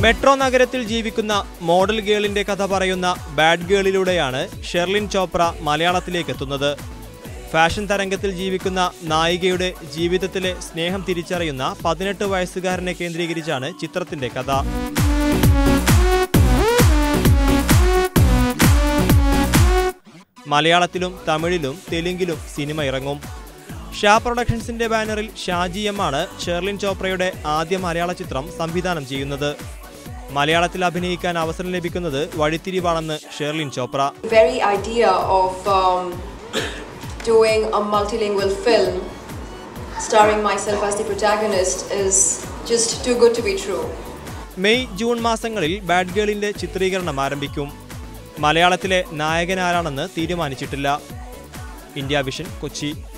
Metro നഗരത്തിൽ ജീവിക്കുന്ന model ഗേളിന്റെ കഥ പറയുന്ന ബാഡ് ഗേളിലൂടെയാണ് ഷെർലിൻ ചോപ്ര മലയാളത്തിലേക്ക് എത്തുന്നത് ഫാഷൻ തരംഗത്തിൽ ജീവിക്കുന്ന നായികയുടെ ജീവിതത്തിലെ സ്നേഹം തിരിച്ചറിയുന്ന പതിനെട്ട് വയസ്സുകാരനെ കേന്ദ്രീകരിച്ചാണ് ചിത്രത്തിന്റെ കഥ മലയാളത്തിലും തമിഴിലും തെലുങ്കിലും സിനിമ ഇറങ്ങും ഷാ പ്രൊഡക്ഷൻസിന്റെ ബാനറിൽ ഷാജി എം ആണ് ഷെർലിൻ ചോപ്രയുടെ ആദ്യ മലയാള ചിത്രം സംവിധാനം ചെയ്യുന്നത് മലയാളത്തിൽ അഭിനയിക്കാൻ അവസരം ലഭിക്കുന്നത് വഴിത്തിരിവാണെന്ന് Sherlyn Chopra very idea of um, doing a multilingual film starring myself as the protagonist is just too good to be true. May June മാസങ്ങളിൽ ബാഡ് ഗേളിന്റെ ചിത്രീകരണം ആരംഭിക്കും മലയാളത്തിലെ നായകൻ ആരാണെന്ന് തീരുമാനിച്ചിട്ടില്ല ഇന്ത്യ വിഷൻ കൊച്ചി